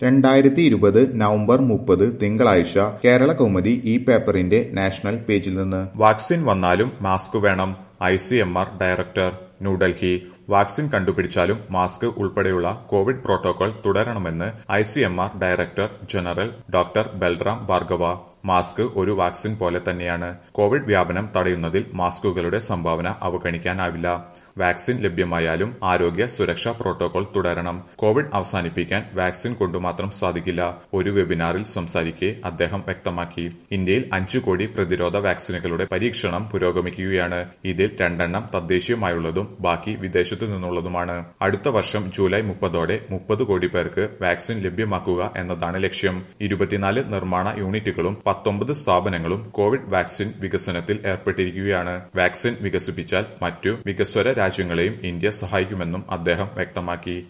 രണ്ടായിരത്തി ഇരുപത് നവംബർ മുപ്പത് തിങ്കളാഴ്ച കേരള കൗമുദി ഈ പേപ്പറിന്റെ നാഷണൽ പേജിൽ നിന്ന് വാക്സിൻ വന്നാലും മാസ്ക് വേണം I C M R director New Delhi vaccine കണ്ടുപിടിച്ചാലും മാസ്ക് ഉൾപ്പെടെയുള്ള കോവിഡ് പ്രോട്ടോകോൾ തുടരണമെന്ന് I C M R director general doctor Balram Bhargava mask ഒരു വാക്സിൻ പോലെ തന്നെയാണ് കോവിഡ് വ്യാപനം തടയുന്നതിൽ മാസ്കുകളുടെ സംഭാവന അവഗണിക്കാനാവില്ല വാക്സിൻ ലഭ്യമായാലും ആരോഗ്യ സുരക്ഷാ പ്രോട്ടോകോൾ തുടരണം കോവിഡ് അവസാനിപ്പിക്കാൻ വാക്സിൻ കൊണ്ടു മാത്രം സാധിക്കില്ല ഒരു വെബിനാറിൽ സംസാരിക്കെ അദ്ദേഹം വ്യക്തമാക്കി ഇന്ത്യയിൽ അഞ്ചു കോടി പ്രതിരോധ വാക്സിനുകളുടെ പരീക്ഷണം പുരോഗമിക്കുകയാണ് ഇതിൽ രണ്ടെണ്ണം തദ്ദേശീയമായുള്ളതും ബാക്കി വിദേശത്തു നിന്നുള്ളതുമാണ് അടുത്ത വർഷം ജൂലൈ മുപ്പതോടെ മുപ്പത് കോടി പേർക്ക് വാക്സിൻ ലഭ്യമാക്കുക എന്നതാണ് ലക്ഷ്യം ഇരുപത്തിനാല് നിർമ്മാണ യൂണിറ്റുകളും പത്തൊമ്പത് സ്ഥാപനങ്ങളും കോവിഡ് വാക്സിൻ വികസനത്തിൽ ഏർപ്പെട്ടിരിക്കുകയാണ് വാക്സിൻ വികസിപ്പിച്ചാൽ മറ്റു വികസ്വര രാജ്യങ്ങളെയും ഇന്ത്യ സഹായിക്കുമെന്നും അദ്ദേഹം വ്യക്തമാക്കി